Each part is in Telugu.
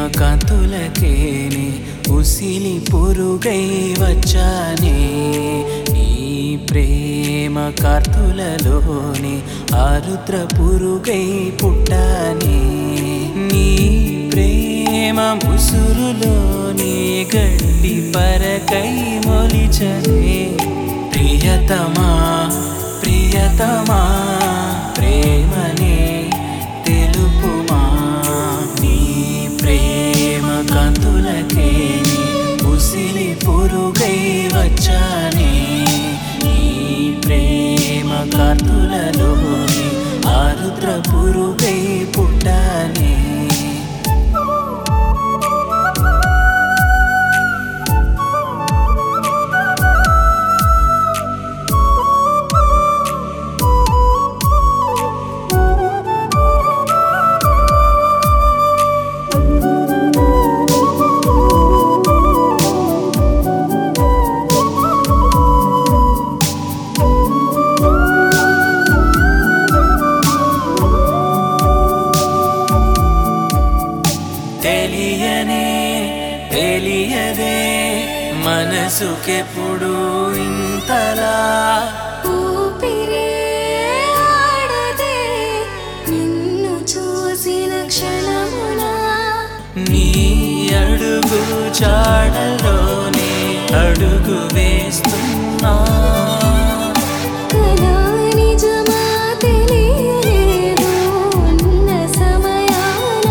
కాంతులకేనే ఉసిలి పురుగై వచ్చానే నీ ప్రేమ కార్తులలోనే ఆరుద్ర పురుగై పుట్టానే నీ ప్రేమ ముసురులోనే గడ్డి పరకై మొలిచనే ప్రియతమా ప్రియతమా ప్రేమనే తెలుపుమా నీ ప్రేమ కంతులకే ఉసిలి పురుగై వచ్చానే నీ ప్రేమ కార్తులలోని ఆరుద్ర పురుగై పుట్టానే తెలియనే తెలియదే మనసుకెప్పుడు ఇంతలా ఊపిరే ఆడదే నిన్ను చూసిన క్షణమున నీ అడుగు చాడలోనే అడుగు వేస్తున్నా కలా నిజమా తెలియలేదు ఉన్న సమయాన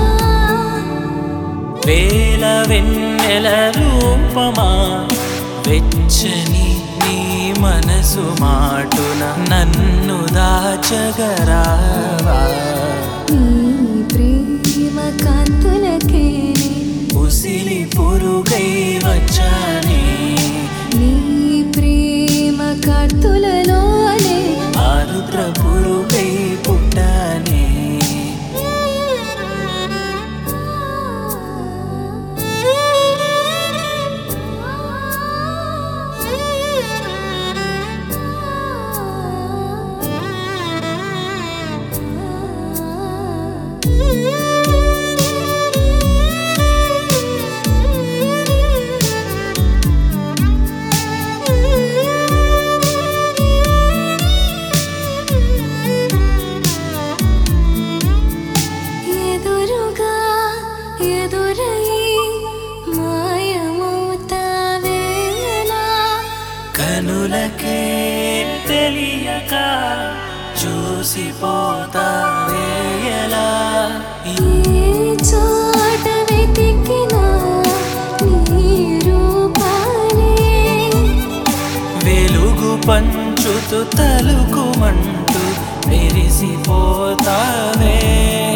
వేల వెన్నెల రూపమా వెచ్చని నీ మనసు మాటున నన్ను దాచగరావా నీ ప్రేమ కాంతులకే ఉసిలి పురుగై వచ్చానే నీ ప్రేమ కార్తులలోనే ఆరుద్ర పురుగై పుట్టానే ఎదురుగా ఎదురై మాయమవుతావేలా కనులకే తెలియక చూసిపోతావేయలా ఏ చోట వెతికినా నీ రూపాలే వెలుగు పంచుతూ తలుకుమంటూ మెరిసిపోతావే